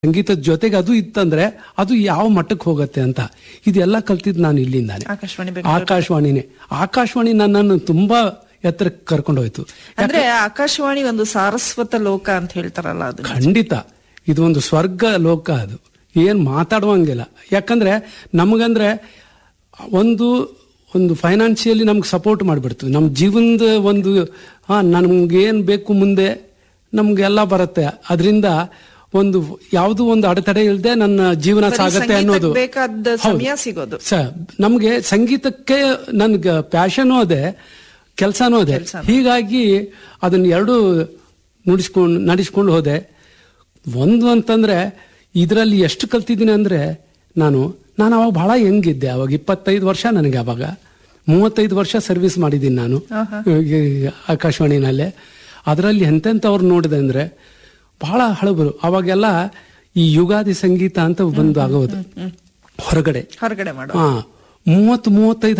ಸಂಗೀತದ ಜೊತೆಗೆ ಅದು ಇತ್ತಂದ್ರೆ ಅದು ಯಾವ ಮಟ್ಟಕ್ಕೆ ಹೋಗುತ್ತೆ ಅಂತ ಇದೆಲ್ಲ ಕಲ್ತಿದ್ದು ನಾನು ಇಲ್ಲಿಂದಾನೆ ಆಕಾಶವಾಣಿ ಬೆಂಗಳೂರು. ಆಕಾಶವಾಣಿನೇ ಆಕಾಶವಾಣಿ ನನ್ನನ್ನು ತುಂಬಾ ಎತ್ತರಕ್ಕೆ ಕರ್ಕೊಂಡು ಹೋಯ್ತು ಅಂದ್ರೆ ಆಕಾಶವಾಣಿ ಒಂದು ಸಾರಸ್ವತ ಲೋಕ ಅಂತ ಹೇಳ್ತಾರಲ್ಲ ಅದು ಖಂಡಿತ ಇದು ಒಂದು ಸ್ವರ್ಗ ಲೋಕ ಅದು ಏನ್ ಮಾತಾಡುವಂಗಿಲ್ಲ ಯಾಕಂದ್ರೆ ನಮಗಂದ್ರೆ ಒಂದು ಒಂದು ಫೈನಾನ್ಷಿಯಲಿ ನಮ್ಗೆ ಸಪೋರ್ಟ್ ಮಾಡಿಬಿಡ್ತು ನಮ್ಮ ಜೀವನದ ಒಂದು ಹಾ ನಮ್ಗೆ ಏನ್ ಬೇಕು ಮುಂದೆ ನಮ್ಗೆಲ್ಲ ಬರುತ್ತೆ ಅದರಿಂದ ಒಂದು ಯಾವುದು ಒಂದು ಅಡೆತಡೆ ಇಲ್ಲದೆ ನನ್ನ ಜೀವನ ಬರೀ ಸಾಗತ್ತೆ ಸಂಗೀತಕ್ಕೆ ಅನ್ನೋದು ಬೇಕಾದ ಹೌದು. ಸಮಯ ಸಿಗೋದು ಸ ನಮ್ಗೆ ಸಂಗೀತಕ್ಕೆ ನನ್ಗೆ ಪ್ಯಾಷನು ಅದೇ ಕೆಲಸನೂ ಅದೇ ಹೀಗಾಗಿ ಅದನ್ನ ಎರಡು ನುಡಿಸ್ಕೊಂಡು ನಡೆಸ್ಕೊಂಡು ಹೋದೆ ಒಂದು ಅಂತಂದ್ರೆ ಇದರಲ್ಲಿ ಎಷ್ಟು ಕಲ್ತಿದ್ದೀನಿ ಅಂದ್ರೆ ನಾನು ನಾನು ಅವಾಗ ಬಹಳ ಹೆಂಗಿದ್ದೆ ಅವಾಗ ಇಪ್ಪತ್ತೈದು ವರ್ಷ ನನಗೆ ಅವಾಗ ಮೂವತ್ತೈದು ವರ್ಷ ಸರ್ವಿಸ್ ಮಾಡಿದ್ದೀನಿ ನಾನು ಈ ಆಕಾಶವಾಣಿನಲ್ಲೇ ಅದರಲ್ಲಿ ಎಂತೆಂಥವ್ರು ನೋಡಿದೆ ಅಂದ್ರೆ ಬಹಳ ಹಳಬರು ಅವಾಗೆಲ್ಲ ಈ ಯುಗಾದಿ ಸಂಗೀತ ಅಂತ ಬಂದು ಆಗೋದು ಹೊರಗಡೆ ಹೊರಗಡೆ ಮಾಡೋ ಹಾ ಮೂವತ್ತು ಮೂವತ್ತೈದು